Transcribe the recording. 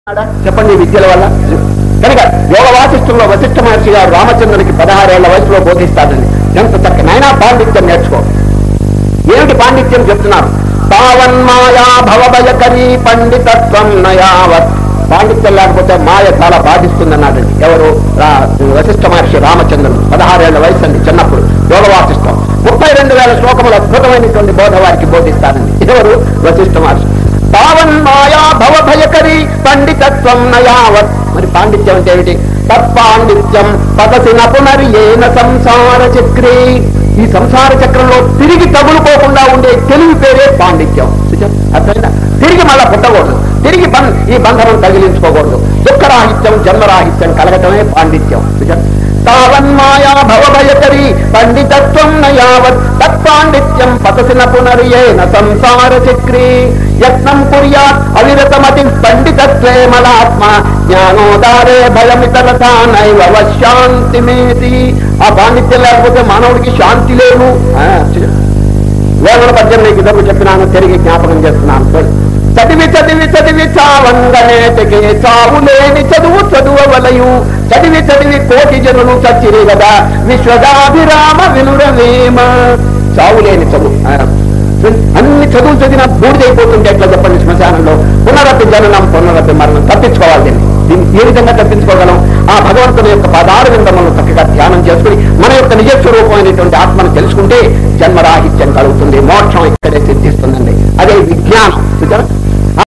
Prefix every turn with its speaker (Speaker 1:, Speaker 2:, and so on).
Speaker 1: ఉన్నాడా? చెప్పండి ఈ విద్యల వల్ల కనుక యోగ వాసిష్ఠంలో వశిష్ఠ మహర్షి గారు రామచంద్రునికి పదహారేళ్ల వయసులో బోధిస్తాడండి ఎంత చక్క నైనా పాండిత్యం నేర్చుకో ఏమిటి పాండిత్యం చెప్తున్నారు తావన్మాయా భవభయకరీ పండితత్వం నయావత్ పాండిత్యం లేకపోతే మాయ చాలా బాధిస్తుందన్నాడండి ఎవరు రా- వశిష్ఠ మహర్షి రామచంద్రుడు పదహారేళ్ల వయసు అండి చిన్నప్పుడు యోగ వాసిష్టం ముప్పై రెండు వేల శ్లోకములు అద్భుతమైనటువంటి బోధ వారికి బోధిస్తారండి ఎవరు వశిష్ఠ మహర్షి తావన్ మాయా భవభయకరి పండితత్వం నయావత్ మరి పాండిత్యం అంటే ఏమిటి తత్పాండిత్యం పదసిన పునర్యేన సంసార చక్రీ ఈ సంసార చక్రంలో తిరిగి తగులుకోకుండా ఉండే తెలివి పేరే పాండిత్యం చూచారా? అర్థమైందా తిరిగి మళ్ళా పుట్టకూడదు తిరిగి బం ఈ బంధనం తగిలించుకోకూడదు దుఃఖరాహిత్యం జన్మరాహిత్యం కలగటమే పాండిత్యం చూచారా? తావన్మాయా భవభయకరి పండితత్వం నయావత్ తత్పాండిత్యం పతసిన పునర్యేన సంసార చక్రీ యత్నం కుర్యాత్ అవిరతమతి పండితత్వే మలాత్మ జ్ఞానోదారే భయమితరతా నైవ శాంతిమేతి ఆ పాండిత్యం లేకపోతే మానవుడికి శాంతి లేదు ఆ, చ- వేమన పద్యం నీకు ఇద్దరు చెప్పినాను తిరిగి జ్ఞాపకం చేస్తున్నాను చూడు. చదివి చదివి చదివి చావంగనేటికి చావు లేని చదువు చదువవలయు చదివి చదివి కోటి జనులు చచ్చిరి కదా విశ్వదాభిరామ వినురవేమ చావు లేని చదువు ఆ, చూడు, అన్ని చదువులు చదివిన బూడిదైపోతుంటే ఎట్లా చెప్పండి శ్మశానంలో పునరపి జననం పునరపి మరణం తప్పించుకోవాలి దీన్ని దీన్ని ఏ విధంగా తప్పించుకోగలం ఆ భగవంతుని యొక్క పదార విందములను చక్కగా ధ్యానం చేసుకుని మన యొక్క నిజ స్వరూపమైనటువంటి ఆత్మను తెలుసుకుంటే